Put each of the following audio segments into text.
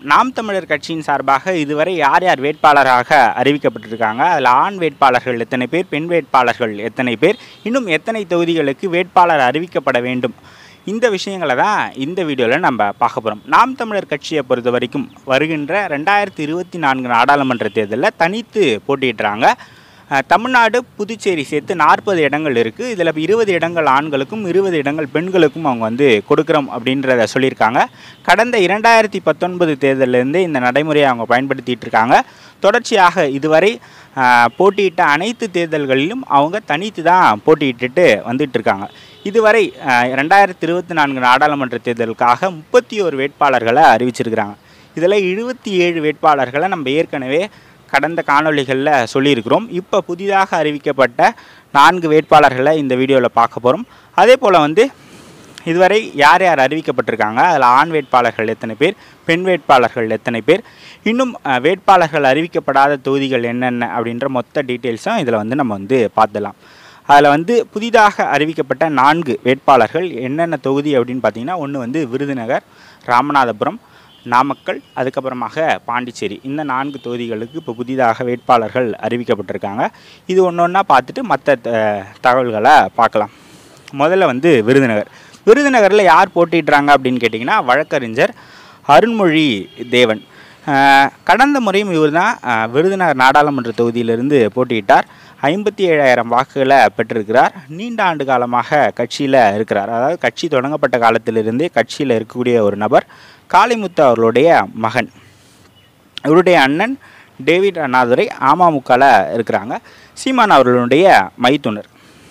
நாம் தமிழர் கட்சியின் சார்பாக இதுவரை யார் யார் வேட்பாளராக அறிவிக்கப்பட்டிருக்காங்க அதில் ஆண் வேட்பாளர்கள் எத்தனை பேர் பெண் வேட்பாளர்கள் எத்தனை பேர் இன்னும் எத்தனை தொகுதிகளுக்கு வேட்பாளர் அறிவிக்கப்பட வேண்டும் இந்த விஷயங்களை தான் இந்த வீடியோவில் நம்ம பார்க்க போகிறோம் நாம் தமிழர் கட்சியை பொறுத்த வரைக்கும் வருகின்ற ரெண்டாயிரத்தி இருபத்தி நான்கு நாடாளுமன்ற தேர்தலில் தனித்து போட்டியிடுறாங்க அஹ், தமிழ்நாடு புதுச்சேரி சேர்த்து நாற்பது இடங்கள் இருக்குது இதில் இருபது இடங்கள் ஆண்களுக்கும் இருபது இடங்கள் பெண்களுக்கும் அவங்க வந்து கொடுக்குறோம் அப்படின்றத சொல்லியிருக்காங்க கடந்த இரண்டாயிரத்தி பத்தொன்பது தேர்தலிருந்து இந்த நடைமுறையை அவங்க பயன்படுத்திட்டு இருக்காங்க தொடர்ச்சியாக இதுவரை அஹ், போட்டியிட்ட அனைத்து தேர்தல்களிலும் அவங்க தனித்து தான் போட்டியிட்டுட்டு வந்துட்டு இருக்காங்க இதுவரை அஹ், ரெண்டாயிரத்தி இருபத்தி நான்கு நாடாளுமன்ற தேர்தலுக்காக முப்பத்தி ஒரு வேட்பாளர்களை அறிவிச்சிருக்கிறாங்க இதில் இருபத்தி ஏழு வேட்பாளர்களை நம்ம ஏற்கனவே கடந்த காணொளிகளில் சொல்லியிருக்கிறோம் இப்போ புதிதாக அறிவிக்கப்பட்ட நான்கு வேட்பாளர்களை இந்த வீடியோவில் பார்க்க போகிறோம் அதே போல் வந்து இதுவரை யார் யார் அறிவிக்கப்பட்டிருக்காங்க அதில் ஆண் வேட்பாளர்கள் எத்தனை பேர் பெண் வேட்பாளர்கள் எத்தனை பேர் இன்னும் அஹ், வேட்பாளர்கள் அறிவிக்கப்படாத தொகுதிகள் என்னென்ன அப்படின்ற மொத்த டீட்டெயில்ஸும் இதில் வந்து நம்ம வந்து பார்த்துடலாம் அதில் வந்து புதிதாக அறிவிக்கப்பட்ட நான்கு வேட்பாளர்கள் என்னென்ன தொகுதி அப்படின்னு பார்த்தீங்கன்னா ஒன்று வந்து விருதுநகர் ராமநாதபுரம் நாமக்கல் அதுக்கப்புறமாக பாண்டிச்சேரி இந்த நான்கு தொகுதிகளுக்கு இப்போ புதிதாக வேட்பாளர்கள் அறிவிக்கப்பட்டிருக்காங்க இது ஒன்று ஒன்றா பார்த்துட்டு மற்ற தகவல்களை பார்க்கலாம் முதல்ல வந்து விருதுநகர் விருதுநகரில் யார் போட்டிடுறாங்க அப்படின்னு கேட்டிங்கன்னா வழக்கறிஞர் அருண்மொழி தேவன் அஹ், கடந்த முறையும் இவர் தான் விருதுநகர் நாடாளுமன்ற தொகுதியிலிருந்து போட்டியிட்டார் ஐம்பத்தி ஏழாயிரம் வாக்குகளை பெற்றிருக்கிறார் நீண்ட ஆண்டு காலமாக கட்சியில் இருக்கிறார் அதாவது கட்சி தொடங்கப்பட்ட காலத்திலிருந்தே கட்சியில் இருக்கக்கூடிய ஒரு நபர் காளிமுத்து அவர்களுடைய மகன் இவருடைய அண்ணன் டேவிட் அண்ணாதுரை அமமுகவில் இருக்கிறாங்க சீமான் அவர்களுடைய மைத்துனர்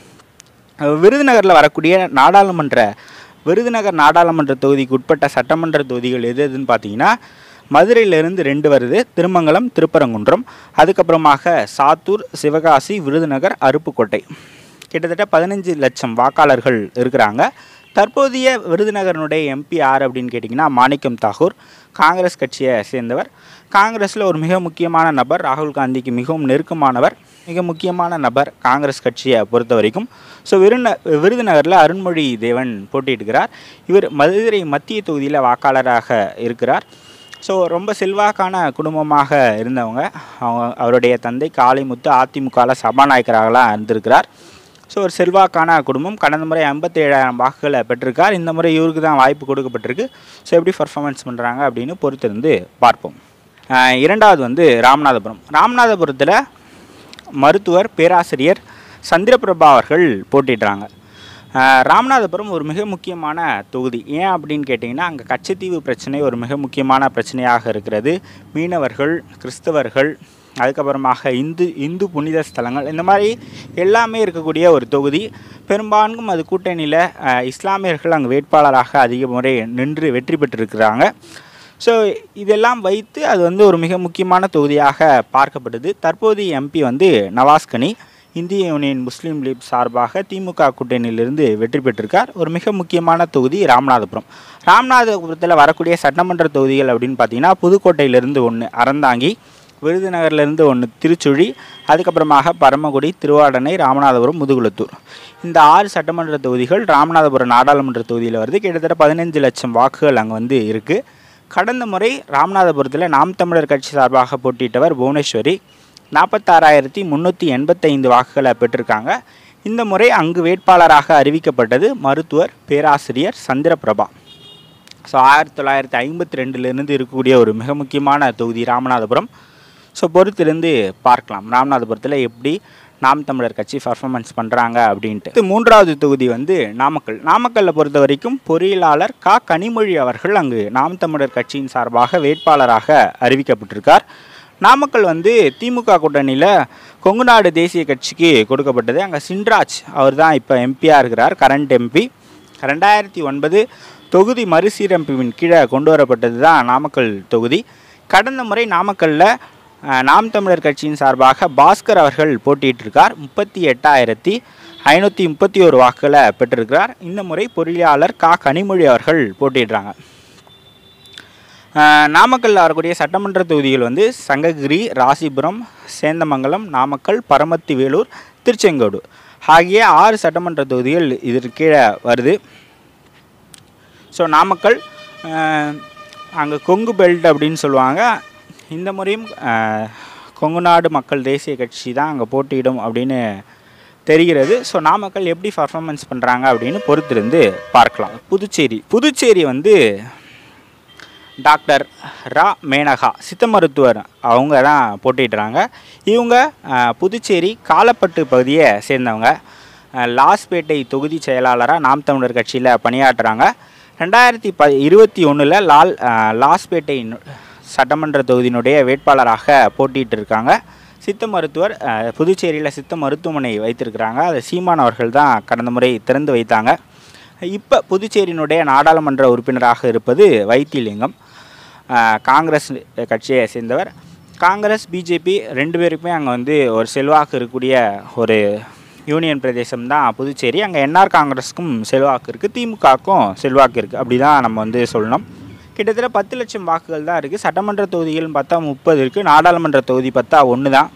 விருதுநகரில் வரக்கூடிய நாடாளுமன்ற விருதுநகர் நாடாளுமன்ற தொகுதிக்கு உட்பட்ட சட்டமன்ற தொகுதிகள் எது எதுன்னு பார்த்தீங்கன்னா மதுரையிலிருந்து ரெண்டு வருது திருமங்கலம் திருப்பரங்குன்றம் அதுக்கப்புறமாக சாத்தூர் சிவகாசி விருதுநகர் அருப்புக்கோட்டை கிட்டத்தட்ட பதினஞ்சு லட்சம் வாக்காளர்கள் இருக்கிறாங்க தற்போதைய விருதுநகரனுடைய எம்பி யார் அப்படின்னு கேட்டிங்கன்னா மாணிக்கம் தாகூர் காங்கிரஸ் கட்சியை சேர்ந்தவர் காங்கிரஸில் ஒரு மிக முக்கியமான நபர் ராகுல் காந்திக்கு மிகவும் நெருக்கமானவர் மிக முக்கியமான நபர் காங்கிரஸ் கட்சியை பொறுத்த வரைக்கும் ஸோ விருந விருதுநகரில் அருண்மொழி தேவன் போட்டியிடுகிறார் இவர் மதுரை மத்திய தொகுதியில் வாக்காளராக இருக்கிறார் ஸோ ரொம்ப செல்வாக்கான குடும்பமாக இருந்தவங்க அவங்க அவருடைய தந்தை காளிமுத்து அதிமுகவில் சபாநாயகராகலாம் இருந்திருக்கிறார் ஸோ ஒரு செல்வாக்கான குடும்பம் கடந்த முறை ஐம்பத்தேழாயிரம் வாக்குகளை பெற்றிருக்கார் இந்த முறை இவருக்கு தான் வாய்ப்பு கொடுக்கப்பட்டிருக்கு ஸோ எப்படி பர்ஃபார்மன்ஸ் பண்ணுறாங்க அப்படின்னு பொறுத்திருந்து பார்ப்போம் ஆஹ் இரண்டாவது வந்து ராமநாதபுரம் ராமநாதபுரத்தில் மருத்துவர் பேராசிரியர் சந்திரபிரபா அவர்கள் போட்டிடுறாங்க ஆஹ் ராமநாதபுரம் ஒரு மிக முக்கியமான தொகுதி ஏன் அப்படின்னு கேட்டிங்கன்னா அங்கே கச்சத்தீவு பிரச்சனை ஒரு மிக முக்கியமான பிரச்சனையாக இருக்கிறது மீனவர்கள் கிறிஸ்தவர்கள் அதுக்கப்புறமாக இந்து இந்து புனித ஸ்தலங்கள் இந்த மாதிரி எல்லாமே இருக்கக்கூடிய ஒரு தொகுதி பெரும்பான்கும் அது கூட்டணியில் ஆஹ் இஸ்லாமியர்கள் அங்கே வேட்பாளராக அதிக முறை நின்று வெற்றி பெற்றிருக்கிறாங்க ஸோ இதெல்லாம் வைத்து அது வந்து ஒரு மிக முக்கியமான தொகுதியாக பார்க்கப்படுது தற்போதைய எம்பி வந்து நவாஸ்கனி இந்திய யூனியன் முஸ்லீம் லீக் சார்பாக திமுக கூட்டணியிலிருந்து வெற்றி பெற்றிருக்கார் ஒரு மிக முக்கியமான தொகுதி ராமநாதபுரம் ராமநாதபுரத்தில் வரக்கூடிய சட்டமன்ற தொகுதிகள் அப்படின்னு பார்த்தீங்கன்னா புதுக்கோட்டையிலிருந்து ஒன்று அறந்தாங்கி விருதுநகர்லேருந்து ஒன்று திருச்சுழி அதுக்கப்புறமாக பரமக்குடி திருவாடனை ராமநாதபுரம் முதுகுளத்தூர் இந்த ஆறு சட்டமன்ற தொகுதிகள் ராமநாதபுரம் நாடாளுமன்ற தொகுதியில் வருது கிட்டத்தட்ட பதினஞ்சு லட்சம் வாக்குகள் அங்கே வந்து இருக்குது கடந்த முறை ராமநாதபுரத்தில் நாம் தமிழர் கட்சி சார்பாக போட்டியிட்டவர் புவனேஸ்வரி நாற்பத்தாறாயிரத்தி முந்நூற்றி எண்பத்தைந்து வாக்குகளை பெற்றிருக்காங்க இந்த முறை அங்கு வேட்பாளராக அறிவிக்கப்பட்டது மருத்துவர் பேராசிரியர் சந்திரபிரபா ஸோ ஆயிரத்தி தொள்ளாயிரத்தி ஐம்பத்தி ரெண்டுலேருந்து இருக்கக்கூடிய ஒரு மிக முக்கியமான தொகுதி ராமநாதபுரம் ஸோ பொறுத்திருந்து பார்க்கலாம் ராமநாதபுரத்தில் எப்படி நாம் தமிழர் கட்சி பர்ஃபார்மன்ஸ் பண்ணுறாங்க அப்படின்ட்டு இது மூன்றாவது தொகுதி வந்து நாமக்கல் நாமக்கல்லை பொறுத்த வரைக்கும் பொறியியலாளர் கா கனிமொழி அவர்கள் அங்கு நாம் தமிழர் கட்சியின் சார்பாக வேட்பாளராக அறிவிக்கப்பட்டிருக்கார் நாமக்கல் வந்து திமுக கூட்டணியில் கொங்குநாடு தேசிய கட்சிக்கு கொடுக்கப்பட்டது அங்கே சின்ராஜ் அவர் தான் இப்போ எம்பியாக இருக்கிறார் கரண்ட் எம்பி ரெண்டாயிரத்தி ஒன்பது தொகுதி மறுசீரமைப்பின் கீழே கொண்டு வரப்பட்டது தான் நாமக்கல் தொகுதி கடந்த முறை நாமக்கல்லில் அஹ், நாம் தமிழர் கட்சியின் சார்பாக பாஸ்கர் அவர்கள் போட்டியிட்டிருக்கார் முப்பத்தி எட்டாயிரத்தி ஐநூற்றி முப்பத்தி ஒரு வாக்குகளை பெற்றிருக்கிறார் இந்த முறை பொறியாளர் கா கனிமொழி அவர்கள் போட்டியிடுறாங்க அஹ், நாமக்கல்ல வரக்கூடிய சட்டமன்ற தொகுதிகள் வந்து சங்ககிரி ராசிபுரம் சேந்தமங்கலம் நாமக்கல் பரமத்தி வேலூர் திருச்செங்கோடு ஆகிய ஆறு சட்டமன்ற தொகுதிகள் இதற்கு கீழே வருது ஸோ நாமக்கல் அஹ், அங்கே கொங்கு பெல்ட் அப்படின்னு சொல்லுவாங்க இந்த முறையும் அஹ், கொங்கு நாடு மக்கள் தேசிய கட்சி தான் அங்கே போட்டியிடும் அப்படின்னு தெரிகிறது ஸோ நாமக்கல் எப்படி பர்ஃபார்மன்ஸ் பண்ணுறாங்க அப்படின்னு பொறுத்திருந்து பார்க்கலாம் புதுச்சேரி புதுச்சேரி வந்து டாக்டர் ரா மேனகா சித்த மருத்துவர் அவங்க தான் போட்டிடுறாங்க இவங்க அஹ், புதுச்சேரி காலப்பட்டு பகுதியை சேர்ந்தவங்க அஹ், லாஸ்பேட்டை தொகுதி செயலாளராக நாம் தமிழர் கட்சியில் பணியாற்றுறாங்க ரெண்டாயிரத்தி ப இருபத்தி ஒன்றில் லால் அஹ், லாஸ்பேட்டை நு- சட்டமன்ற தொகுதியினுடைய வேட்பாளராக போட்டிட்டு இருக்காங்க சித்த மருத்துவர் அஹ், புதுச்சேரியில் சித்த மருத்துவமனை வைத்திருக்கிறாங்க அதை சீமான் அவர்கள் தான் கடந்த முறை திறந்து வைத்தாங்க இப்போ புதுச்சேரியினுடைய நாடாளுமன்ற உறுப்பினராக இருப்பது வைத்திலிங்கம் ஆஹ் காங்கிரஸ் கட்சியை சேர்ந்தவர் காங்கிரஸ் பிஜேபி ரெண்டு பேருக்குமே அங்கே வந்து ஒரு செல்வாக்கு இருக்கக்கூடிய ஒரு யூனியன் பிரதேசம் தான் புதுச்சேரி அங்கே என்ஆர் காங்கிரஸுக்கும் செல்வாக்கு இருக்குது திமுகவுக்கும் செல்வாக்கு இருக்குது அப்படி தான் நம்ம வந்து சொல்லணும் கிட்டத்தட்ட பத்து லட்சம் வாக்குகள் தான் இருக்குது சட்டமன்ற தொகுதிகள்னு பார்த்தா முப்பது இருக்குது நாடாளுமன்ற தொகுதி பார்த்தா ஒன்று தான்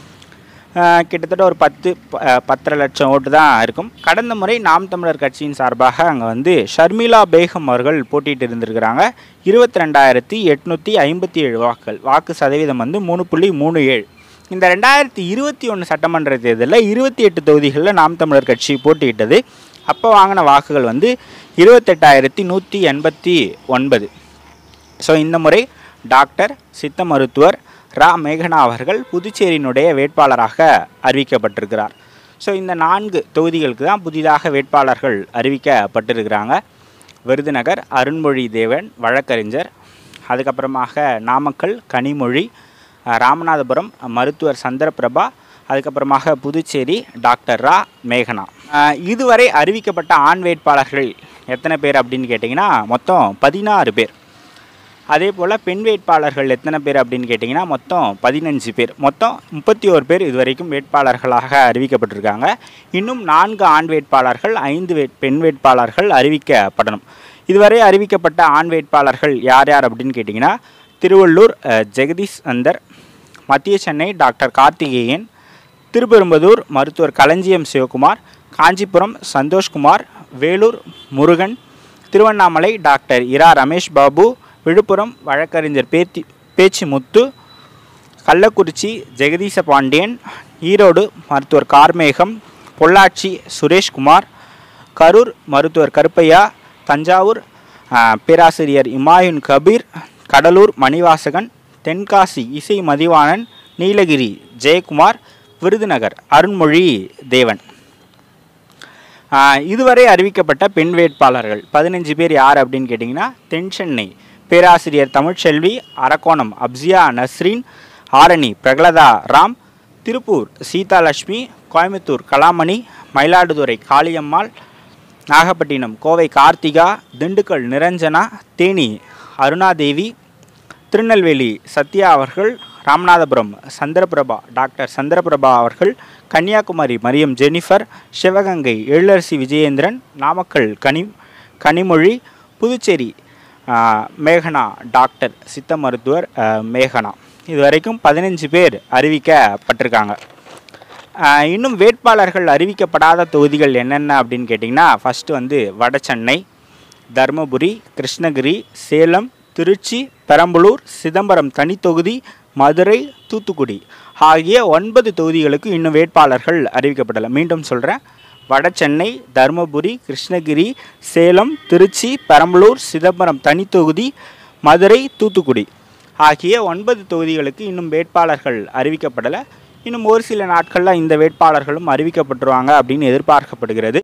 ஆஹ் கிட்டத்தட்ட ஒரு பத்து ப- ஆஹ் பத்தரை லட்சம் ஓட்டு தான் இருக்கும் கடந்த முறை நாம் தமிழர் கட்சியின் சார்பாக அங்கே வந்து ஷர்மிளா பேகம் அவர்கள் போட்டிட்டு இருந்திருக்கிறாங்க இருபத்தி ரெண்டாயிரத்தி எட்நூற்றி ஐம்பத்தி ஏழு வாக்குகள் வாக்கு சதவீதம் வந்து மூணு புள்ளி மூணு ஏழு இந்த ரெண்டாயிரத்தி இருபத்தி ஒன்று சட்டமன்ற தேர்தலில் இருபத்தி எட்டு தொகுதிகளில் நாம் தமிழர் கட்சி போட்டியிட்டது அப்போ வாங்கின வாக்குகள் வந்து இருபத்தெட்டாயிரத்தி நூற்றி எண்பத்தி ஒன்பது ஸோ இந்த முறை டாக்டர் சித்த மருத்துவர் ரா மேகனா அவர்கள் புதுச்சேரியினுடைய வேட்பாளராக அறிவிக்கப்பட்டிருக்கிறார் ஸோ இந்த நான்கு தொகுதிகளுக்கு தான் புதிதாக வேட்பாளர்கள் அறிவிக்கப்பட்டிருக்கிறாங்க விருதுநகர் அருண்மொழி தேவன் வழக்கறிஞர் அதுக்கப்புறமாக நாமக்கல் கனிமொழி அஹ், ராமநாதபுரம் மருத்துவர் சந்திரபிரபா அதுக்கப்புறமாக புதுச்சேரி டாக்டர் ரா மேகனா அஹ், இதுவரை அறிவிக்கப்பட்ட ஆண் வேட்பாளர்கள் எத்தனை பேர் அப்படின்னு கேட்டிங்கன்னா மொத்தம் பதினாறு பேர் அதே போல் பெண் வேட்பாளர்கள் எத்தனை பேர் அப்படின்னு கேட்டிங்கன்னா மொத்தம் பதினஞ்சு பேர் மொத்தம் முப்பத்தி ஓரு பேர் இதுவரைக்கும் வேட்பாளர்களாக அறிவிக்கப்பட்டிருக்காங்க இன்னும் நான்கு ஆண் வேட்பாளர்கள் ஐந்து வே பெண் வேட்பாளர்கள் அறிவிக்கப்படணும் இதுவரை அறிவிக்கப்பட்ட ஆண் வேட்பாளர்கள் யார் யார் அப்படின்னு கேட்டிங்கன்னா திருவள்ளூர் அஹ், ஜெகதீஷ் அந்தர் மத்திய சென்னை டாக்டர் கார்த்திகேயன் திருப்பெரும்பதூர் மருத்துவர் களஞ்சியம் சிவகுமார் காஞ்சிபுரம் சந்தோஷ்குமார் வேலூர் முருகன் திருவண்ணாமலை டாக்டர் இரா ரமேஷ் பாபு விழுப்புரம் வழக்கறிஞர் பேத்தி பேச்சு முத்து கள்ளக்குறிச்சி ஜெகதீச பாண்டியன் ஈரோடு மருத்துவர் கார்மேகம் பொள்ளாச்சி சுரேஷ்குமார் கரூர் மருத்துவர் கருப்பையா தஞ்சாவூர் ஆ, பேராசிரியர் இமாயுன் கபீர் கடலூர் மணிவாசகன் தென்காசி இசை மதிவாணன் நீலகிரி ஜெயக்குமார் விருதுநகர் அருண்மொழி தேவன் ஆ, இதுவரை அறிவிக்கப்பட்ட பெண் வேட்பாளர்கள் பதினஞ்சு பேர் யார் அப்படின்னு கேட்டிங்கன்னா தென் சென்னை பேராசிரியர் தமிழ்ச்செல்வி அரக்கோணம் அப்சியா நஸ்ரீன் ஆரணி பிரகலதா ராம் திருப்பூர் சீதாலட்சுமி கோயம்புத்தூர் கலாமணி மயிலாடுதுறை காளியம்மாள் நாகப்பட்டினம் கோவை கார்த்திகா திண்டுக்கல் நிரஞ்சனா தேனி அருணாதேவி திருநெல்வேலி சத்யா அவர்கள் ராமநாதபுரம் சந்திரபிரபா டாக்டர் சந்திரபிரபா அவர்கள் கன்னியாகுமரி மரியம் ஜெனிஃபர் சிவகங்கை எழிலரசி விஜயேந்திரன் நாமக்கல் கனி கனிமொழி புதுச்சேரி ஆ, மேகனா டாக்டர் சித்த மருத்துவர் ஆ, மேகனா இதுவரைக்கும் பதினஞ்சு பேர் அறிவிக்கப்பட்டிருக்காங்க ஆஹ் இன்னும் வேட்பாளர்கள் அறிவிக்கப்படாத தொகுதிகள் என்னென்ன அப்படின்னு கேட்டிங்கன்னா ஃபஸ்ட்டு வந்து வடசென்னை தருமபுரி கிருஷ்ணகிரி சேலம் திருச்சி பெரம்பலூர் சிதம்பரம் தனித்தொகுதி மதுரை தூத்துக்குடி ஆகிய ஒன்பது தொகுதிகளுக்கு இன்னும் வேட்பாளர்கள் அறிவிக்கப்படலை மீண்டும் சொல்கிறேன் வடசென்னை தருமபுரி கிருஷ்ணகிரி சேலம் திருச்சி பெரம்பலூர் சிதம்பரம் தனித்தொகுதி மதுரை தூத்துக்குடி ஆகிய ஒன்பது தொகுதிகளுக்கு இன்னும் வேட்பாளர்கள் அறிவிக்கப்படலை இன்னும் ஒரு சில நாட்களில் இந்த வேட்பாளர்களும் அறிவிக்கப்பட்டுருவாங்க அப்படின்னு எதிர்பார்க்கப்படுகிறது